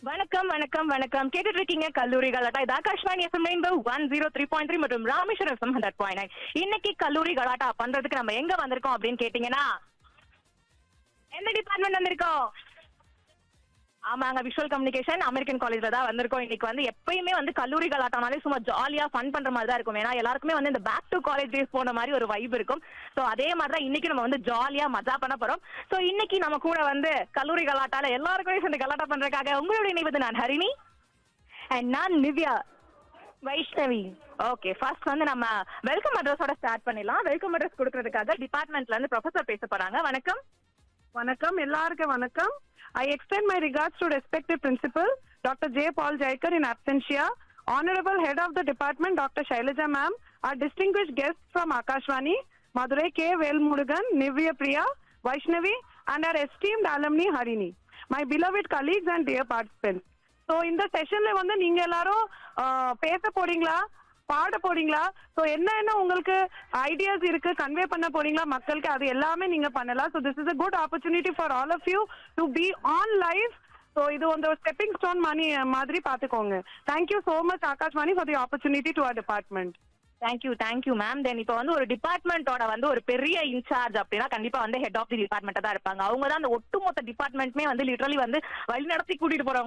வணக்கம் வணக்கம் வணக்கம் கேட்டுட்டு இருக்கீங்க கல்லூரிகள் அட்டா இது Akashvani FM rainbow one zero three point three மற்றும் Rameswaram FM hundred point nine இன்னைக்கு கல்லூரி கலாட்டா பண்றதுக்கு நம்ம எங்க வந்திருக்கோம் அப்படின்னு கேட்டீங்கன்னா எந்த டிபார்ட்மெண்ட் வந்திருக்கோம் ஆமாங்க விஷுவல் கம்யூனிகேஷன் அமெரிக்கன் காலேஜ்ல தான் வந்திருக்கோம் இன்னைக்கு வந்து எப்பயுமே வந்து கல்லூரி கலாட்டானாலே சும்மா ஜாலியா ஃபன் பண்ற மாதிரி தான் இருக்கும் ஏன்னா எல்லாருக்குமே வந்து இந்த பேக் டு காலேஜ் டேஸ் போன மாதிரி ஒரு வைப் இருக்கும் சோ அதே மாதிரி தான் இன்னைக்கு நம்ம வந்து ஜாலியா மஜா பண்ண போறோம் சோ இன்னைக்கு நம்ம கூட வந்து கல்லூரி கலாட்டால எல்லாருக்குமே சேர்ந்து கலாட்டா பண்றதுக்காக உங்களுடைய இணைவது நான் ஹரிணி அண்ட் நான் நிவ்யா வைஷ்ணவி ஓகே ஃபர்ஸ்ட் வந்து நம்ம வெல்கம் அட்ரஸோட ஸ்டார்ட் பண்ணிடலாம் வெல்கம் அட்ரஸ் கொடுக்கறதுக்காக டிபார்ட்மெண்ட்ல இருந்து ப்ரொஃபசர் பேச போறாங்க வணக்கம் வணக்கம் எல்லாருக்கும் வணக்கம் I extend my regards to respective principal Dr. J. Paul Jaikar in absentia, Honorable Head of the Department Dr. Shailaja Ma'am, our distinguished guests from Akashvani, Madurai K. Velmurugan, Nivya Priya, Vaishnavi, and our esteemed alumni Harini. My beloved colleagues and dear participants. So இந்த செஷன்ல வந்து நீங்க எல்லாரும் ஆஹ், பேச போறீங்களா பாட போறீங்களா so என்ன என்ன உங்களுக்கு ஐடியாஸ் இருக்கு கன்வே பண்ண போறீங்களா மக்களுக்கு அது எல்லாமே நீங்க பண்ணலாம் so this is a good opportunity for all of you to be on live so இது வந்து ஒரு ஸ்டெப்பிங் ஸ்டோன் மணி மாதிரி பார்த்துக்கோங்க thank you so much Akash Mani for the opportunity to our department thank you thank you ma'am then இப்போ வந்து ஒரு டிபார்ட்மெண்ட்டோட வந்து ஒரு பெரிய இன்சார்ஜ் அப்படின்னா கண்டிப்பா வந்து ஹெட் ஆஃப் தி டிபார்ட்மெண்ட் தான் இருப்பாங்க அவங்க தான் அந்த ஒட்டுமொத்த டிபார்ட்மெண்ட்மே வந்து லிட்டரலி வந்து வழி நடத்தி கூட்டிட்டு போறவங்க